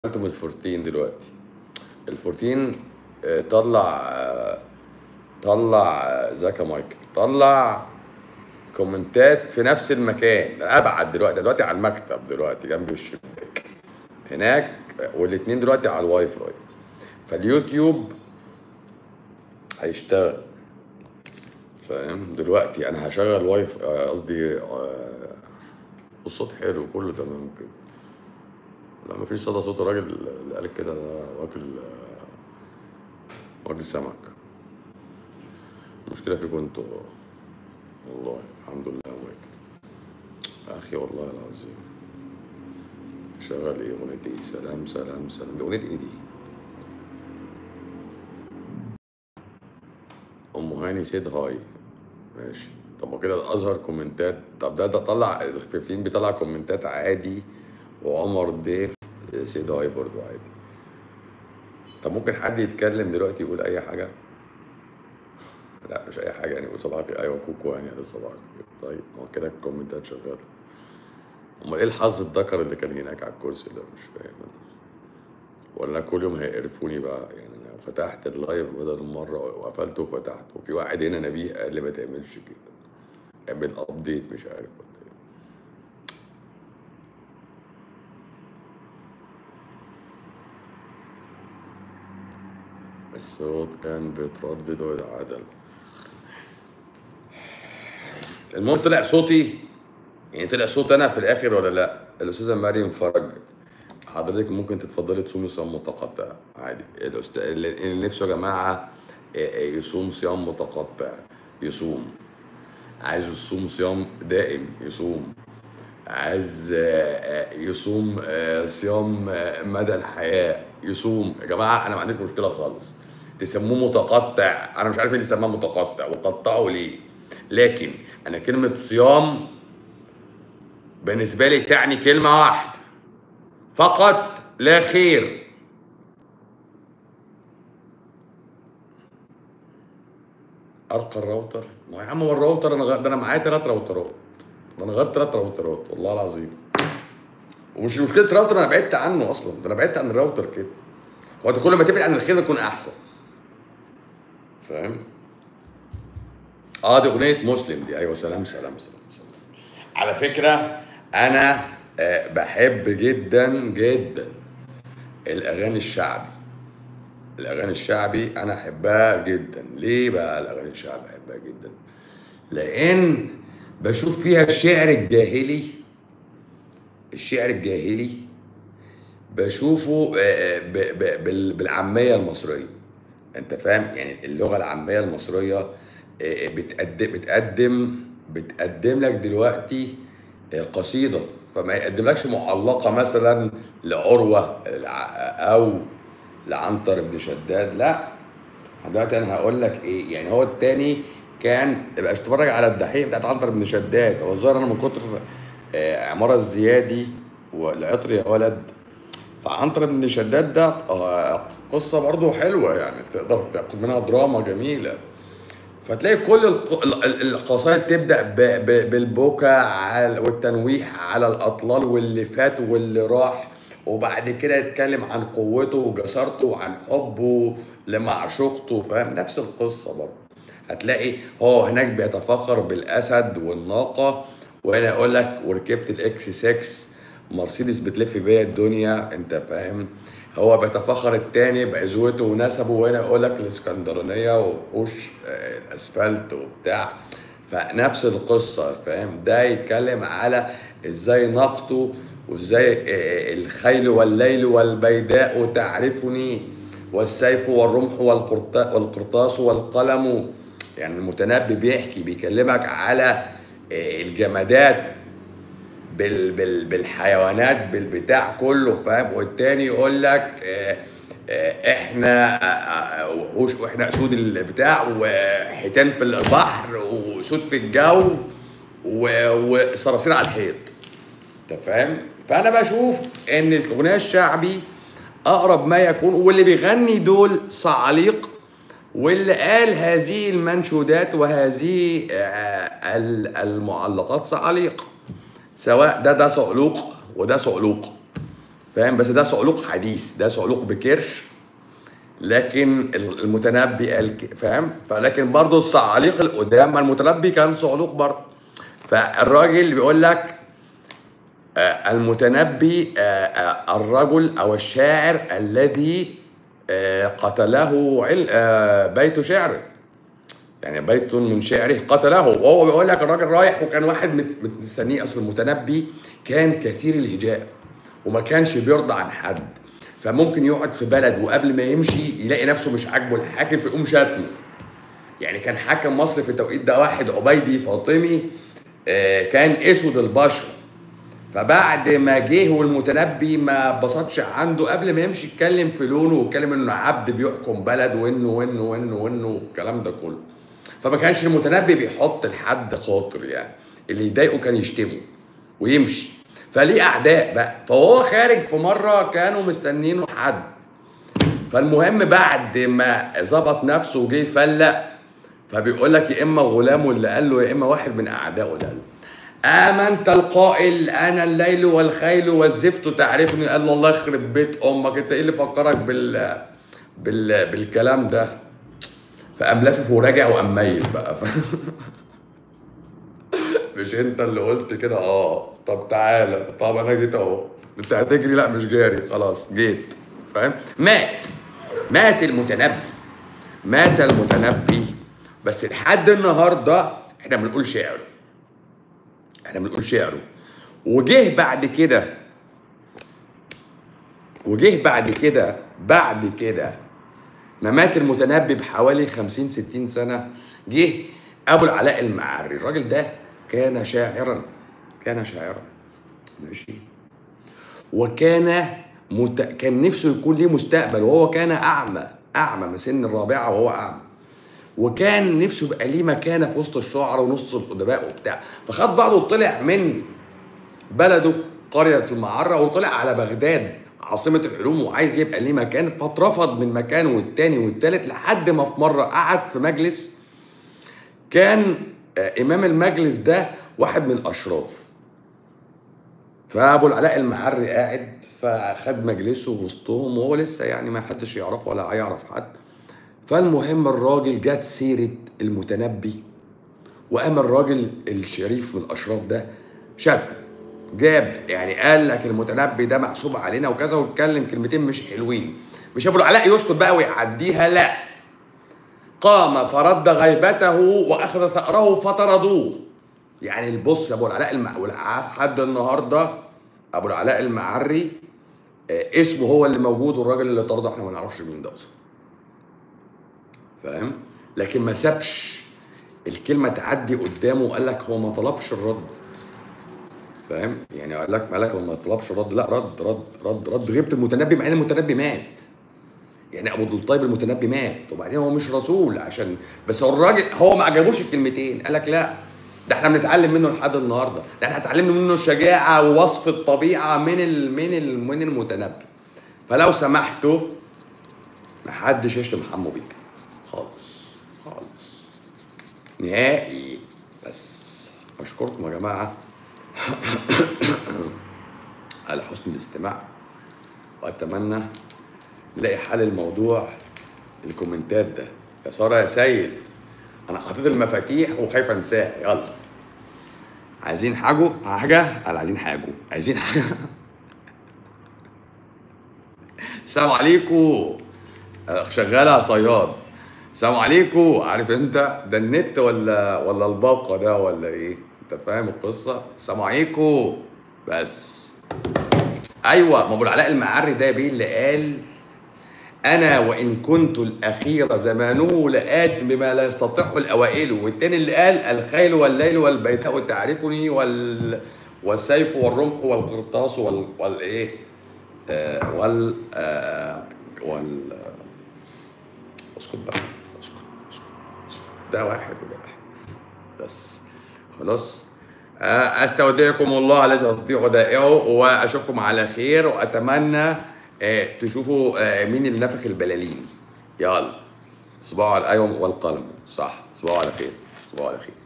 من الفورتين دلوقتي الفورتين آه، طلع آه، طلع آه، ازيك يا مايكل طلع كومنتات في نفس المكان ابعد دلوقتي دلوقتي على المكتب دلوقتي جنب الشباك هناك والاثنين دلوقتي على الواي فاي فاليوتيوب هيشتغل فاهم دلوقتي انا هشغل واي فاي آه، قصدي آه، الصوت حلو كله تمام كده لا مفيش صدى صوت الراجل اللي قال كده ده واكل واكل سمك المشكلة فيكم انتوا والله الحمد لله واكل اخي والله العظيم شغل ايه اغنية ايه سلام سلام سلام دي اغنية ايه دي ام هاني سيد هاي ماشي طب ما كده اظهر كومنتات طب ده ده طلع الخفيفين بيطلع كومنتات عادي وعمر ضيف سيد هاي برضو عادي طب ممكن حد يتكلم دلوقتي يقول اي حاجه لا مش اي حاجه يعني يقول صباح الخير ايوه كوكو يعني على صباح الخير طيب ما هو كده الكومنتات شغاله امال ايه الحظ الذكر اللي كان هناك على الكرسي ده مش فاهم أنا. ولا كل يوم هيقرفوني بقى يعني انا فتحت اللايف بدل مره وقفلته وفتحته وفي واحد هنا نبيه قال لي ما تعملش كده اعمل ابديت مش عارف ولا ايه الصوت كان بيتردد ويتعادل المهم طلع صوتي يعني طلع صوت انا في الاخر ولا لا الاستاذه مريم فرج حضرتك ممكن تتفضلي تصومي صيام متقطع عادي الاستاذ اللي اللي نفسه يا جماعه إيه، يصوم صيام متقطع يصوم عايز يصوم صيام دائم يصوم عايز آه، آه، يصوم آه، صيام آه، مدى الحياة يصوم يا جماعة أنا ما عنديش مشكلة خالص تسموه متقطع أنا مش عارف مين اللي سماه متقطع وقطعوا ليه لكن أنا كلمة صيام بالنسبة لي تعني كلمة واحدة فقط لا خير ارقى الراوتر ما هو يا عم هو الراوتر انا غ... ده انا معايا ثلاث راوترات ده انا غيرت ثلاث راوترات والله العظيم ومش مشكله راوتر انا بعدت عنه اصلا ده انا بعدت عن الراوتر كده هو انت كل ما تبعد عن الخير تكون احسن فاهم اه دي اغنيه مسلم دي ايوه سلام سلام سلام سلام على فكره انا آه بحب جدا جدا الاغاني الشعبي الاغاني الشعبي انا احبها جدا ليه بقى الاغاني الشعبي احبها جدا لان بشوف فيها الشعر الجاهلي الشعر الجاهلي بشوفه آه، ب- ب- بال- بالعاميه المصريه انت فاهم يعني اللغه العاميه المصريه آه، بتقدم بتقدم بتقدم لك دلوقتي آه، قصيده فما يقدملكش معلقه مثلا لعروه الع- او لعنتر بن شداد لا دلوقتي انا هقول لك ايه يعني هو التاني كان يبقى اتفرج على الدحيح بتاعت عنتر بن شداد هو الظاهر انا من كتر آه، عمارة الزيادي والعطر يا ولد فعنتر بن شداد ده آه، قصة برضه حلوة يعني تقدر تاخد منها دراما جميلة فتلاقي كل الق- ال- ال- القصائد تبدا ب- ب- بالبكاء على والتنويح على الاطلال واللي فات واللي راح وبعد كده يتكلم عن قوته وجسارته وعن حبه لمعشوقته فاهم نفس القصه برضه هتلاقي هو هناك بيتفخر بالاسد والناقه وهنا يقول لك وركبت الاكس 6 مرسيدس بتلف بيا الدنيا انت فاهم هو بيتفخر التاني بعزوته ونسبه وهنا يقول لك الاسكندرانيه ووحوش آه، الاسفلت وبتاع فنفس القصه فاهم ده يتكلم على ازاي نقته وازاي آه، الخيل والليل والبيداء تعرفني والسيف والرمح والقرط- والقرطاس والقلم يعني المتنبي بيحكي بيكلمك على آه، الجمادات بال بال بالحيوانات بالبتاع كله فاهم والتاني يقول لك آه، آه، احنا آه، آه، وحوش واحنا اسود البتاع وحيتان في البحر واسود في الجو و- وصراصير على الحيط انت فاهم فانا بشوف ان الاغنيه الشعبي اقرب ما يكون واللي بيغني دول صعاليق واللي قال هذه المنشودات وهذه آه، ال- المعلقات صعاليق سواء ده ده صعلوق وده صعلوق فاهم بس ده صعلوك حديث ده صعلوك بكرش لكن المتنبي قال ك- فاهم فلكن برضه الصعاليق القدام ما المتنبي كان صعلوك برضه فالراجل بيقول لك آه، المتنبي آه، آه، الرجل او الشاعر الذي آه، قتله عل- آه، بيت شعر يعني بيت من شعره قتله وهو بيقول لك الراجل رايح وكان واحد مت- مستنيه اصل المتنبي كان كثير الهجاء وما كانش بيرضى عن حد فممكن يقعد في بلد وقبل ما يمشي يلاقي نفسه مش عاجبه الحاكم فيقوم شاتمه يعني كان حاكم مصر في التوقيت ده واحد عبيدي فاطمي آه، كان اسود البشره فبعد ما جه والمتنبي ما بسطش عنده قبل ما يمشي يتكلم في لونه ويتكلم انه عبد بيحكم بلد وانه وانه وانه وانه والكلام ده كله فما كانش المتنبي بيحط لحد خاطر يعني اللي يضايقه كان يشتمه ويمشي فليه اعداء بقى فهو خارج في مره كانوا مستنينه حد فالمهم بعد ما ظبط نفسه وجه يفلق فبيقول لك يا اما غلامه اللي قال له يا اما واحد من اعدائه اللي قال له آمنت القائل أنا الليل والخيل والزفت تعرفني قال له الله يخرب بيت أمك أنت إيه اللي فكرك بال بال بالكلام ده فقام لافف وراجع وقام ميت بقى ف... مش انت اللي قلت كده اه طب تعالى طب انا جيت اهو انت هتجري لا مش جاري خلاص جيت فاهم مات مات المتنبي مات المتنبي بس لحد النهارده احنا بنقول شعره احنا بنقول شعره وجه بعد كده وجه بعد كده بعد كده ما مات المتنبي بحوالي 50 60 سنه جه ابو العلاء المعري الراجل ده كان شاعرا كان شاعرا ماشي وكان مت... كان نفسه يكون ليه مستقبل وهو كان اعمى اعمى من سن الرابعه وهو اعمى وكان نفسه يبقى ليه مكانه في وسط الشعراء ونص الادباء وبتاع فخد بعضه وطلع من بلده قريه في المعره وطلع على بغداد عاصمه العلوم وعايز يبقى ليه مكان فاترفض من مكانه والتاني والتالت لحد ما في مره قعد في مجلس كان آه، امام المجلس ده واحد من الاشراف فابو العلاء المعري قاعد فخد مجلسه وسطهم وهو لسه يعني ما حدش يعرفه ولا هيعرف حد فالمهم الراجل جت سيره المتنبي وقام الراجل الشريف من الاشراف ده شاب جاب يعني قال لك المتنبي ده محسوب علينا وكذا واتكلم كلمتين مش حلوين مش ابو العلاء يسكت بقى ويعديها لا قام فرد غيبته واخذ ثأره فطردوه يعني البص ابو العلاء المع... لحد النهارده ابو العلاء المعري آه، اسمه هو اللي موجود والراجل اللي طرده احنا ما نعرفش مين ده اصلا فاهم لكن ما سابش الكلمه تعدي قدامه وقال لك هو ما طلبش الرد فاهم يعني قال لك قال لك هو ما طلبش الرد لا رد رد رد رد غيبه المتنبي مع ان المتنبي مات يعني ابو الطيب المتنبي مات وبعدين هو مش رسول عشان بس هو الراجل هو ما عجبوش الكلمتين قال لك لا ده احنا بنتعلم منه لحد النهارده ده احنا اتعلمنا منه الشجاعه ووصف الطبيعه من ال من ال من المتنبي فلو سمحتوا ما حدش يشتم حمو بيك خالص خالص نهائي بس اشكركم يا جماعه على حسن الاستماع واتمنى نلاقي حل الموضوع الكومنتات ده يا ساره يا سيد انا حاطط المفاتيح وخايف انساها يلا عايزين حاجه حاجه قال عايزين حاجه عايزين حاجه السلام عليكم آه، شغاله يا صياد السلام عليكم عارف انت ده النت ولا ولا الباقه ده ولا ايه انت فاهم القصه السلام عليكم بس ايوه ما ابو العلاء المعري ده يا بيه اللي قال انا وان كنت الاخير زمانه لآت بما لا يستطيعه الاوائل والتاني اللي قال الخيل والليل والبيتاء تعرفني وال والسيف والرمح والقرطاس وال والايه آه وال آه وال اسكت بقى اسكت اسكت اسكت ده واحد وده واحد بس خلاص آه، استودعكم الله الذي تستطيع ودائعه واشوفكم على خير واتمنى آه، تشوفوا آه، مين اللي نفخ البلالين يلا صباحو على الايوم والقلم صح صباحو على خير صباحو على خير